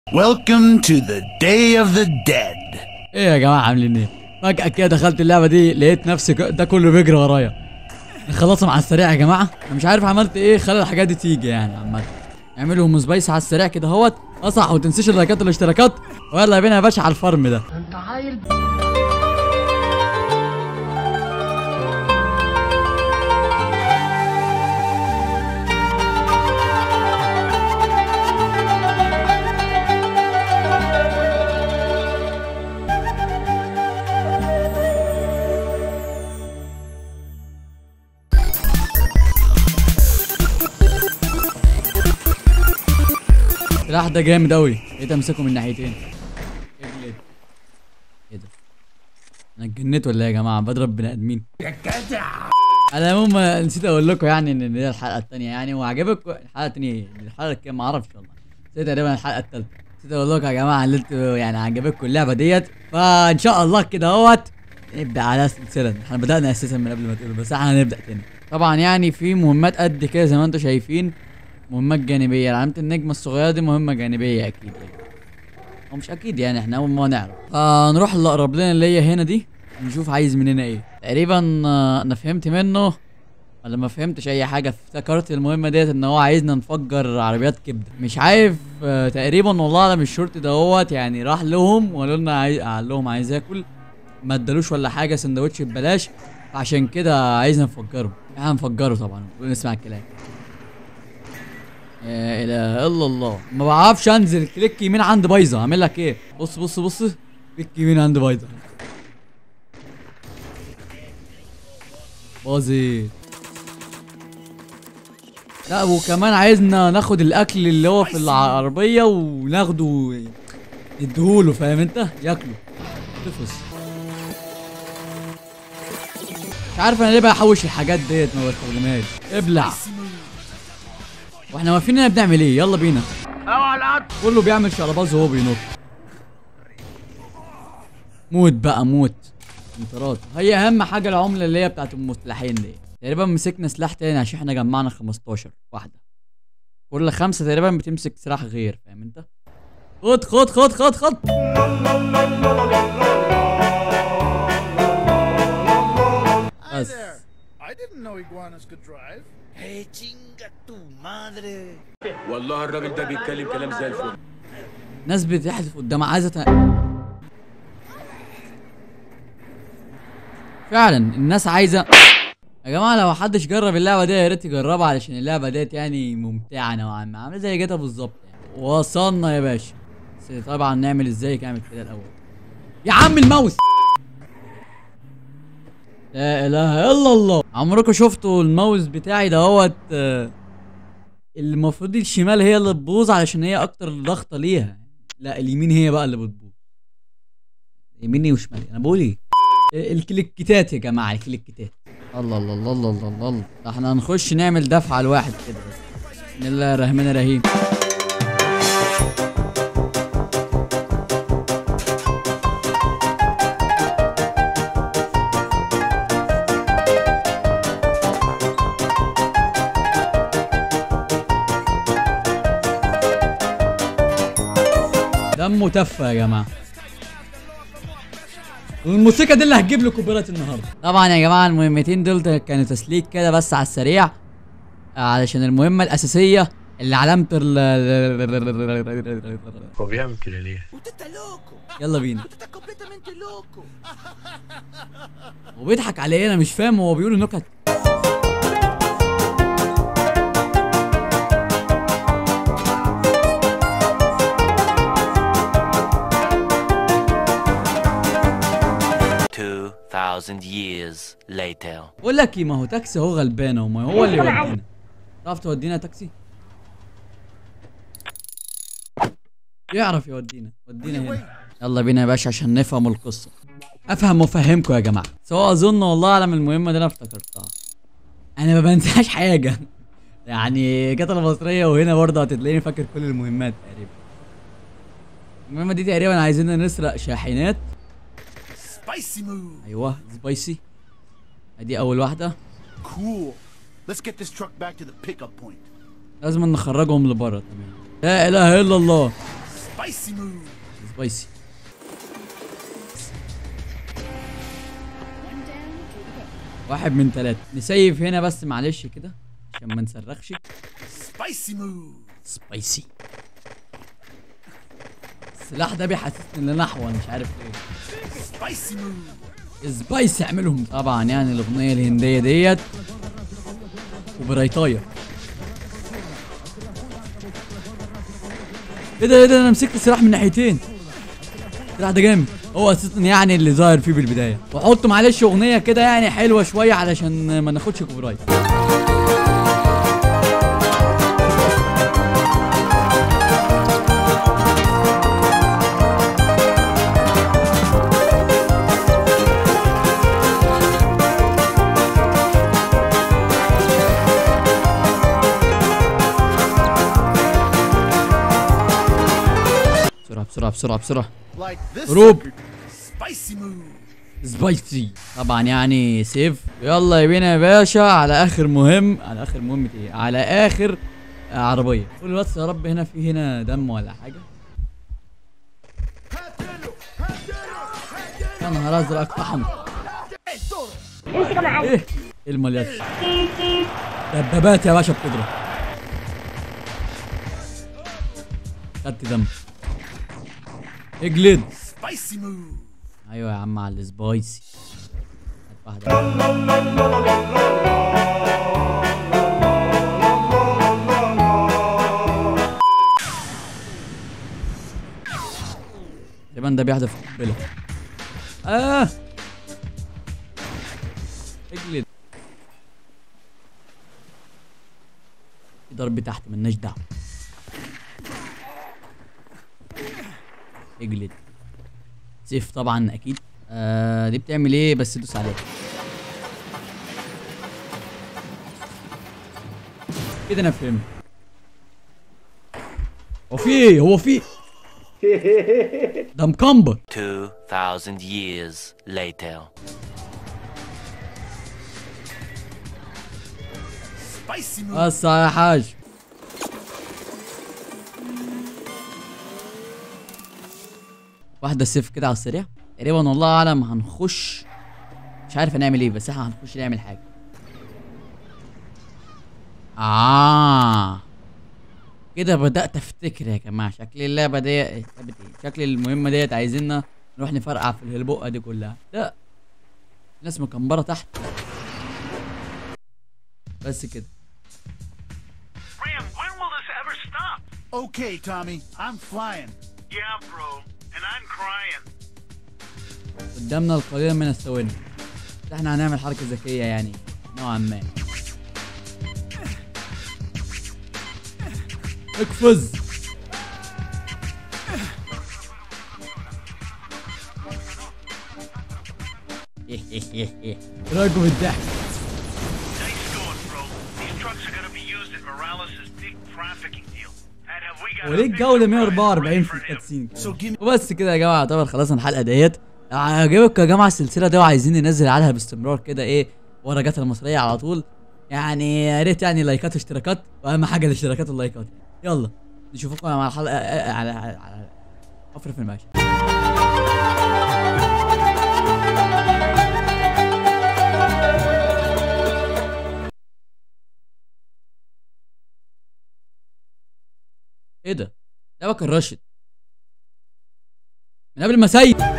Welcome to the Day of the Dead. ايه يا جماعه عاملين ايه فجاه كده دخلت اللعبه دي لقيت نفسي ك- ده كله بيجري ورايا نخلصهم على السريع يا جماعه انا مش عارف عملت ايه خلى الحاجات دي تيجي يعني عامه اعملوا ام سبايس على السريع كده اهوت اصح وما تنسيش اللايكات والاشتراكات ويلا بينا يا باشا على الفرم ده السلاح ده جامد قوي بقيت امسكه من ناحيتين اجلد ايه ده انا اتجنيت ولا ايه يا جماعه بضرب بني ادمين يا جدع على العموم نسيت اقول لكم يعني ان دي الحلقه الثانيه يعني وعجبكم الحلقه الثانيه ايه الحلقه الكام ما اعرفش والله نسيت تقريبا الحلقه الثالثه نسيت اقول لكم يا جماعه اللي انتوا يعني عجبتكم اللعبه ديت فان شاء الله كده اهوت نبدا على سلسله احنا بدانا اساسا من قبل ما تقولوا بس احنا هنبدا تاني طبعا يعني في مهمات قد كده زي ما انتم شايفين مهمات جانبية علامة النجمة الصغيرة دي مهمة جانبية أكيد يعني أو مش أكيد يعني إحنا أول ما نعرف فنروح اللي أقرب لنا اللي هي هنا دي نشوف عايز مننا إيه تقريبا آه، أنا فهمت منه ولا ما فهمتش أي حاجة افتكرت المهمة ديت إن هو عايزنا نفجر عربيات كبدة مش عارف آه، تقريبا والله أعلم الشرطي دوت يعني راح لهم وقالوا لنا عايز قال لهم عايز آكل ما ادالوش ولا حاجة سندوتش ببلاش عشان كده عايزنا نفجره احنا هنفجره طبعا ونسمع الكلام يا اله الا الله ما بعرفش انزل كليك يمين عند بايظه اعمل لك ايه بص بص بص كليك يمين عند بايظه باظت لا وكمان عايزنا ناخد الاكل اللي هو في العربيه وناخده نديهوله فاهم انت ياكله تفس مش عارف انا ليه بحوش الحاجات ديت ما بستخدمهاش ابلع واحنا واقفين هنا بنعمل ايه يلا بينا كله بيعمل شرباز وهو بينط موت بقى موت انطراد هي اهم حاجه العمله اللي هي بتاعت المسلحين دي تقريبا مسكنا سلاح تاني عشان احنا جمعنا 15 واحده كل خمسه تقريبا بتمسك سلاح غير فاهم انت خد خد خد خد خد بس I didn't know iguanas could drive. ¡Eh, chinga tu madre! والله الراجل ده بيتكلم كلام زي الفل ناس بتحذف قدام عايزه ت- فعلا الناس عايزه يا جماعه لو محدش جرب اللعبه دي يا ريت يجربها علشان اللعبه ديت يعني ممتعه نوعا ما عامله زي جاتا بالظبط يعني وصلنا يا باشا بس طبعا نعمل ازاي نعمل كده الاول يا عم الماوس لا اله الا الله عمركم شفتوا الماوس بتاعي دهوت آه، المفروض الشمال هي اللي تبوظ علشان هي اكتر ضغطه ليها لا اليمين هي بقى اللي بتبوظ يميني وشمالي انا بقول ايه إيه الكليكتات يا جماعه الكليكتات الله الله الله الله الله الله الله ده احنا هنخش نعمل دفعه على الواحد كده بس بسم الله الرحمن الرحيم دمه تفه يا جماعه والموسيقى دي اللي هتجيب لكم كوبرات النهارده طبعا يا جماعه المهمتين دول كانوا تسليك كده بس على السريع علشان المهمه الاساسيه اللي علامه ال هو بيعمل كده ليه؟ ¡Usted está loco! يلا بينا ¡Usted está completamente loco! وبيضحك على ايه انا مش فاهم هو بيقول نكت Two thousand years later. بقول لك ايه ما هو تاكسي هو غلبان وما هو اللي يودينا تعرف تودينا تاكسي يعرف يودينا ودينا هنا يلا بينا يا باشا عشان نفهم القصه افهم وافهمكم يا جماعه سواء اظن والله اعلم المهمه دي انا افتكرتها انا ما بنساش حاجه يعني جت المصريه وهنا برضه هتلاقيني فاكر كل المهمات تقريبا المهمه دي تقريبا عايزيننا نسرق شاحنات Spicy move. ايوه سبايسي ادي اول واحده Cool. Let's get this truck back to the pickup point. لازم نخرجهم لبره تمام لا اله الا الله Spicy move. سبايسي واحد من ثلاثة نسيف هنا بس معلش كده عشان ما نصرخش Spicy move. سبايسي السلاح ده بيحسسني ان انا احول مش عارف ليه Spicy move. سبايسي اعملهم طبعا يعني الاغنيه الهنديه ديت وبرايتايه ايه ده ايه ده انا مسكت السلاح من ناحيتين السلاح ده جامد هو اساسا يعني اللي ظاهر فيه بالبدايه واحط معلش اغنيه كده يعني حلوه شويه علشان ما ناخدش كوبي رايت بسرعه بسرعه بسرعه بسرعه Like this. هروب sucker. Spicy move. سبايسي طبعا يعني سيف يلا يا بينا يا باشا على اخر مهم على اخر مهمة ايه على اخر عربية قول بس يا رب هنا في هنا دم ولا حاجة يا نهار ازرق اقتحم ايه ايه المليات دبابات يا باشا بتضرب خدت دم اجلد Spicy move. ايوه يا عم على السبايسي هات واحدة تقريبا ده بيحدف قنبلة اه اجلد في ضرب تحت ملناش دعوة اجلد سيف طبعا اكيد آه دي بتعمل ايه بس دوس عليها كده انا فهمت هو في ايه هو في ده مكمبر 2,000 years later. Spicy move. بس يا حاج واحدة سيف كده على السريع تقريبا والله اعلم هنخش مش عارف هنعمل ايه بس احنا هنخش نعمل حاجة اه كده بدأت افتكر يا جماعة شكل اللعبة دي لعبة ايه شكل المهمة ديت عايزيننا نروح نفرقع في الهلبقة دي كلها لا ناس مكمبرة تحت بس كده Ram, when will this ever stop? Okay, Tommy. I'm flying. Yeah, bro. And I'm crying. قدامنا القليل من الثواني بس احنا هنعمل حركة ذكية يعني نوعا ما اقفز راكب الضحك Nice going, bro. These trucks are gonna be used in Morales' big trafficking deal. And have we got وليه a big الجولة surprise 144 ready في for him? الكاتسين So give me. وبس كده يا جماعه يعتبر خلصنا الحلقه ديت عجبكم يا جماعه السلسله دي وعايزين ننزل عليها باستمرار كده ايه ورا جات المصريه على طول يعني يا ريت يعني لايكات واشتراكات واهم حاجه الاشتراكات واللايكات يلا نشوفكم مع الحلقه على على على حفر في الماشي ايه ده؟ ده كان راشد من قبل ما سيد